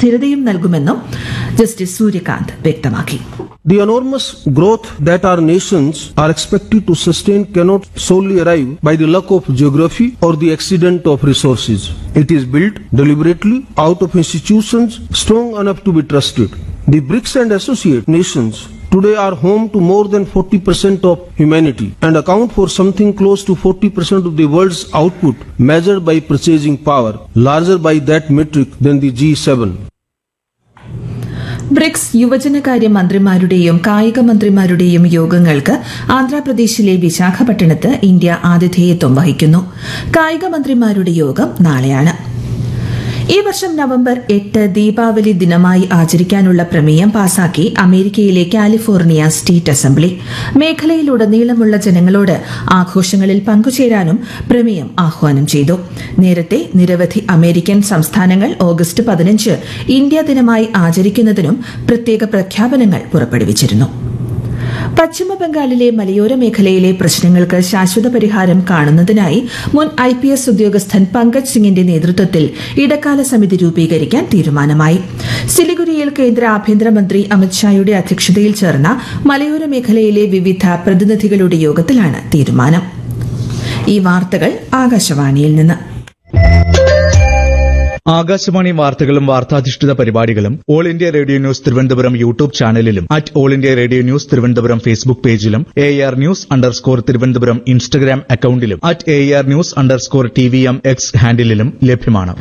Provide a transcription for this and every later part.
സ്ഥിരതയും നൽകുമെന്നും ജസ്റ്റിസ് സൂര്യകാന്ത് വ്യക്തമാക്കി The enormous growth that our nations are expected to sustain cannot solely arrive by the luck of geography or the accident of resources. It is built deliberately out of institutions strong enough to be trusted. The BRICS and associate nations today are home to more than 40% of humanity and account for something close to 40% of the world's output measured by purchasing power, larger by that metric than the G7. BRICS യുവജനകാര്യ മന്ത്രിമാരുടെയും കായിക മന്ത്രിമാരുടെയും യോഗങ്ങൾക്ക് ആന്ധ്രാപ്രദേശിലെ വിശാഖപട്ടണത്ത് India ആതിഥേയത്വം വഹിക്കുന്നു കായിക മന്ത്രിമാരുടെ യോഗം നാളെയാണ് ഈ വർഷം നവംബർ എട്ട് ദീപാവലി ദിനമായി ആചരിക്കാനുള്ള പ്രമേയം പാസാക്കി അമേരിക്കയിലെ കാലിഫോർണിയ സ്റ്റേറ്റ് അസംബ്ലി മേഖലയിലുടനീളമുള്ള ജനങ്ങളോട് ആഘോഷങ്ങളിൽ പങ്കുചേരാനും പ്രമേയം ആഹ്വാനം ചെയ്തു നേരത്തെ നിരവധി അമേരിക്കൻ സംസ്ഥാനങ്ങൾ ഓഗസ്റ്റ് പതിനഞ്ച് ഇന്ത്യ ദിനമായി ആചരിക്കുന്നതിനും പ്രത്യേക പ്രഖ്യാപനങ്ങൾ പുറപ്പെടുവിച്ചിരുന്നു പശ്ചിമ ബംഗാളിലെ മലയോര മേഖലയിലെ പ്രശ്നങ്ങൾക്ക് ശാശ്വത പരിഹാരം കാണുന്നതിനായി മുൻ ഐ പി എസ് ഉദ്യോഗസ്ഥൻ പങ്കജ് സിംഗിന്റെ നേതൃത്വത്തിൽ ഇടക്കാല സമിതി രൂപീകരിക്കാൻ തീരുമാനമായി സിലിഗുരിയിൽ കേന്ദ്ര ആഭ്യന്തരമന്ത്രി അമിത്ഷായുടെ അധ്യക്ഷതയിൽ ചേർന്ന മലയോര മേഖലയിലെ വിവിധ പ്രതിനിധികളുടെ യോഗത്തിലാണ് തീരുമാനം ഈ വാർത്തകൾ ആകാശവാണിയിൽ നിന്ന് ആകാശവാണി വാർത്തകളും വാർത്താധിഷ്ഠിത പരിപാടികളും all India radio news Thiruvananthapuram YouTube ചാനലിലും at all India radio news Thiruvananthapuram Facebook പേജിലും A R news underscore Thiruvananthapuram Instagram അക്കൌണ്ടിലും at A R news underscore T V M X ഹാൻഡിലും ലഭ്യമാണ്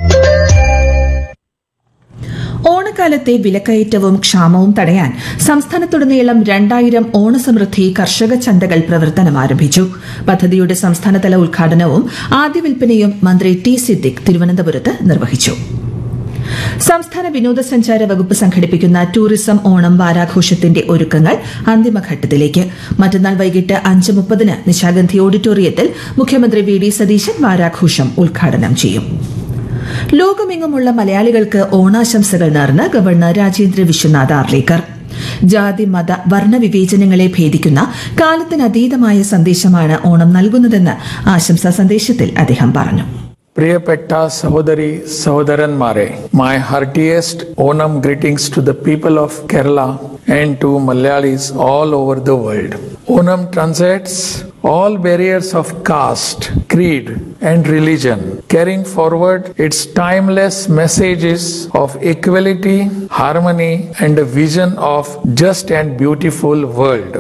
ഓണക്കാലത്തെ വിലക്കയറ്റവും ക്ഷാമവും തടയാൻ സംസ്ഥാനത്തുടനീളം രണ്ടായിരം ഓണസമൃദ്ധി കർഷക ചന്തകൾ പ്രവർത്തനം ആരംഭിച്ചു പദ്ധതിയുടെ സംസ്ഥാനതല ഉദ്ഘാടനവും ആദ്യ വിൽപ്പനയും മന്ത്രി ടി സിദ്ദിഖ് തിരുവനന്തപുരത്ത് നിർവഹിച്ചു സംസ്ഥാന വിനോദസഞ്ചാര വകുപ്പ് സംഘടിപ്പിക്കുന്ന ടൂറിസം ഓണം വാരാഘോഷത്തിന്റെ ഒരുക്കങ്ങൾ അന്തിമഘട്ടത്തിലേക്ക് മറ്റന്നാൾ വൈകിട്ട് അഞ്ച് മുപ്പതിന് നിശാഗന്ധി ഓഡിറ്റോറിയത്തിൽ മുഖ്യമന്ത്രി വി ഡി സതീശൻ വാരാഘോഷം ഉദ്ഘാടനം ചെയ്യും ലോകമെങ്ങുമുള്ള മലയാളികൾക്ക് ഓണാശംസകൾ നേർന്ന് ഗവർണർ രാജേന്ദ്ര വിശ്വനാഥ് ആർലേക്കർ ജാതി മത വർണ്ണ വിവേചനങ്ങളെ ഭേദിക്കുന്ന കാലത്തിനതീതമായ സന്ദേശമാണ് ഓണം നൽകുന്നതെന്ന് ആശംസാ സന്ദേശത്തിൽ അദ്ദേഹം പറഞ്ഞു പ്രിയപ്പെട്ട സഹോദരി സഹോദരന്മാരെ my heartiest Onam greetings to the people of Kerala and to Malayalees all over the world Onam transacts all barriers of caste, creed, and religion, carrying forward its timeless messages of equality, harmony, and a vision of just and beautiful world.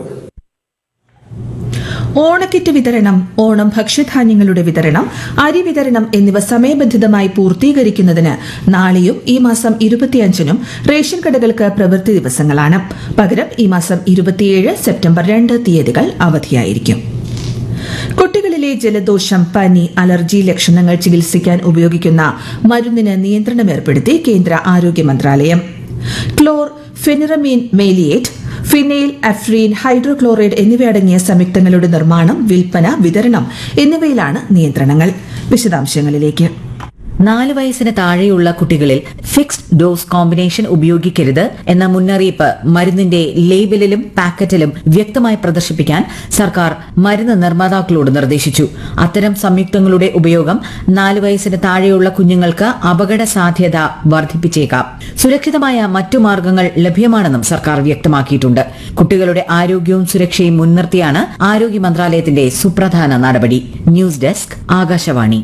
ഓണക്കിറ്റ് വിതരണം ഓണം ഭക്ഷ്യധാന്യങ്ങളുടെ വിതരണം അരി വിതരണം എന്നിവ സമയബന്ധിതമായി പൂർത്തീകരിക്കുന്നതിന് നാളെയും ഈ മാസം ഇരുപത്തിയഞ്ചിനും റേഷൻ കടകൾക്ക് പ്രവൃത്തി ദിവസങ്ങളാണ് പകരം ഈ മാസം ഇരുപത്തിയേഴ് സെപ്റ്റംബർ രണ്ട് തീയതികൾ അവധിയായിരിക്കും കുട്ടികളിലെ ജലദോഷം പനി അലർജി ലക്ഷണങ്ങൾ ചികിത്സിക്കാൻ ഉപയോഗിക്കുന്ന മരുന്നിന് നിയന്ത്രണം ഏർപ്പെടുത്തി കേന്ദ്ര ആരോഗ്യ മന്ത്രാലയം ക്ലോർ ഫെനിറമീൻ മേലിയേറ്റ് ഫിനൈൽ അഫ്രീൻ ഹൈഡ്രോക്ലോറൈഡ് എന്നിവയടങ്ങിയ സംയുക്തങ്ങളുടെ നിർമ്മാണം വിൽപ്പന വിതരണം എന്നിവയിലാണ് നിയന്ത്രണങ്ങൾ വിശദാംശങ്ങളിലേക്ക് നാല് വയസ്സിന് താഴെയുള്ള കുട്ടികളിൽ ഫിക്സ്ഡ് ഡോസ് കോമ്പിനേഷൻ ഉപയോഗിക്കരുത് എന്ന മുന്നറിയിപ്പ് മരുന്നിന്റെ ലേബലിലും പാക്കറ്റിലും വ്യക്തമായി പ്രദർശിപ്പിക്കാൻ സർക്കാർ മരുന്ന് നിർമ്മാതാക്കളോട് നിർദ്ദേശിച്ചു അത്തരം സംയുക്തങ്ങളുടെ ഉപയോഗം നാല് വയസ്സിന് താഴെയുള്ള കുഞ്ഞുങ്ങൾക്ക് അപകട സാധ്യത വർദ്ധിപ്പിച്ചേക്കാം സുരക്ഷിതമായ മറ്റു മാർഗങ്ങൾ ലഭ്യമാണെന്നും സർക്കാർ വ്യക്തമാക്കിയിട്ടുണ്ട് കുട്ടികളുടെ ആരോഗ്യവും സുരക്ഷയും മുൻനിർത്തിയാണ് ആരോഗ്യ മന്ത്രാലയത്തിന്റെ സുപ്രധാന നടപടി ന്യൂസ് ഡെസ്ക് ആകാശവാണി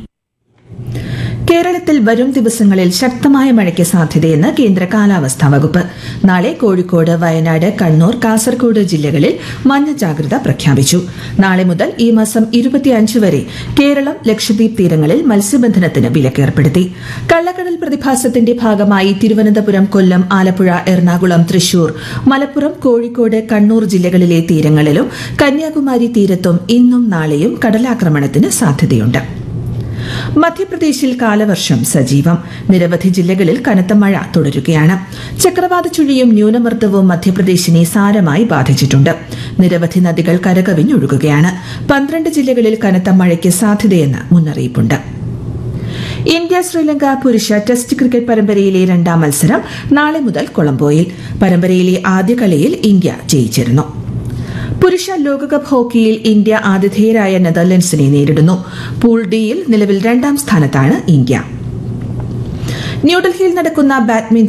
കേരളത്തിൽ വരും ദിവസങ്ങളിൽ ശക്തമായ മഴയ്ക്ക് സാധ്യതയെന്ന് കേന്ദ്ര കാലാവസ്ഥാ വകുപ്പ് നാളെ കോഴിക്കോട് വയനാട് കണ്ണൂർ കാസർഗോഡ് ജില്ലകളിൽ മഞ്ഞ ജാഗ്രത പ്രഖ്യാപിച്ചു നാളെ മുതൽ ഈ മാസം ഇരുപത്തിയഞ്ച് വരെ കേരളം ലക്ഷദ്വീപ് തീരങ്ങളിൽ മത്സ്യബന്ധനത്തിന് വിലക്കേർപ്പെടുത്തി കള്ളക്കടൽ പ്രതിഭാസത്തിന്റെ ഭാഗമായി തിരുവനന്തപുരം കൊല്ലം ആലപ്പുഴ എറണാകുളം തൃശൂർ മലപ്പുറം കോഴിക്കോട് കണ്ണൂർ ജില്ലകളിലെ തീരങ്ങളിലും കന്യാകുമാരി തീരത്തും ഇന്നും നാളെയും കടലാക്രമണത്തിന് സാധ്യതയുണ്ട് മധ്യപ്രദേശിൽ കാലവർഷം സജീവം നിരവധി ജില്ലകളിൽ കനത്ത മഴ തുടരുകയാണ് ചക്രവാത ചുഴിയും ന്യൂനമർദ്ദവും മധ്യപ്രദേശിനെ സാരമായി ബാധിച്ചിട്ടുണ്ട് നിരവധി നദികൾ കരകവിഞ്ഞൊഴുകുകയാണ് പന്ത്രണ്ട് ജില്ലകളിൽ കനത്ത മഴയ്ക്ക് സാധ്യതയെന്ന് മുന്നറിയിപ്പുണ്ട് ഇന്ത്യ ശ്രീലങ്ക പുരുഷ ടെസ്റ്റ് ക്രിക്കറ്റ് പരമ്പരയിലെ രണ്ടാം മത്സരം നാളെ മുതൽ കൊളംബോയിൽ പരമ്പരയിലെ ആദ്യ കളിയിൽ ഇന്ത്യ ജയിച്ചിരുന്നു പുരുഷ ലോകകപ്പ് ഹോക്കിയിൽ ഇന്ത്യ ആതിഥേയരായ നെതർലൻഡ്സിനെ നേരിടുന്നു പൂൾ ഡിയിൽ നിലവിൽ രണ്ടാം സ്ഥാനത്താണ് ഇന്ത്യ ന്യൂഡൽഹിയിൽ നടക്കുന്ന ബാഡ്മിന്റൺ